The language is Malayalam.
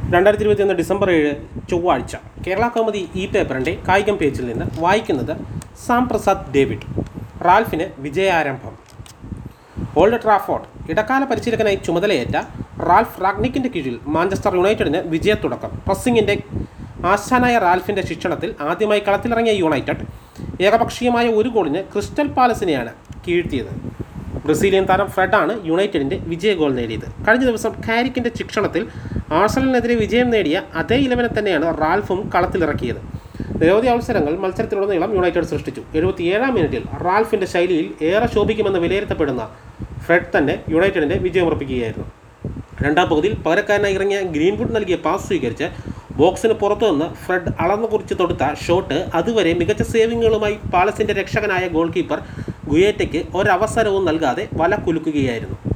രണ്ടായിരത്തി ഇരുപത്തിയൊന്ന് ഡിസംബർ ഏഴ് ചൊവ്വാഴ്ച കേരള കൗമുദി ഈ പേപ്പറിൻ്റെ കായികം പേജിൽ നിന്ന് വായിക്കുന്നത് സാം പ്രസാദ് ഡേവിഡ് റാൽഫിന് വിജയാരംഭം ഓൾഡ് ട്രാഫോർഡ് ഇടക്കാല പരിശീലകനായി ചുമതലയേറ്റ റാൽഫ് റാഗ്നിക്കിൻ്റെ കീഴിൽ മാഞ്ചസ്റ്റർ യുണൈറ്റഡിന് വിജയത്തുടക്കം പ്രസ്സിങ്ങിൻ്റെ ആശാനായ റാൽഫിൻ്റെ ശിക്ഷണത്തിൽ ആദ്യമായി കളത്തിലിറങ്ങിയ യുണൈറ്റഡ് ഏകപക്ഷീയമായ ഒരു ഗോളിന് ക്രിസ്റ്റൽ പാലസിനെയാണ് കീഴ്ത്തിയത് ബ്രസീലിയൻ താരം ഫ്രെഡാണ് യുണൈറ്റഡിൻ്റെ വിജയ ഗോൾ നേടിയത് കഴിഞ്ഞ ദിവസം കാരിക്കിൻ്റെ ശിക്ഷണത്തിൽ ആഴ്സണലിനെതിരെ വിജയം നേടിയ അതേ ഇലവനെ തന്നെയാണ് റാൽഫും കളത്തിലിറക്കിയത് നിരവധി അവസരങ്ങൾ മത്സരത്തിലുടനീളം യുണൈറ്റഡ് സൃഷ്ടിച്ചു എഴുപത്തിയേഴാം മിനിറ്റിൽ റാൽഫിൻ്റെ ശൈലിയിൽ ഏറെ ശോഭിക്കുമെന്ന് വിലയിരുത്തപ്പെടുന്ന ഫ്രെഡ് തന്നെ യുണൈറ്റഡിൻ്റെ വിജയമുറപ്പിക്കുകയായിരുന്നു രണ്ടാം പകുതിയിൽ പകരക്കാരനായി ഇറങ്ങിയ ഗ്രീൻവുഡ് നൽകിയ പാസ് സ്വീകരിച്ച് ബോക്സിന് പുറത്തു നിന്ന് ഫ്രെഡ് അളന്നു കുറിച്ച് തൊടുത്ത ഷോട്ട് അതുവരെ മികച്ച സേവിങ്ങുകളുമായി പാലസിൻ്റെ രക്ഷകനായ ഗോൾ കീപ്പർ ഗുയേറ്റയ്ക്ക് ഒരവസരവും നൽകാതെ വല കുലുക്കുകയായിരുന്നു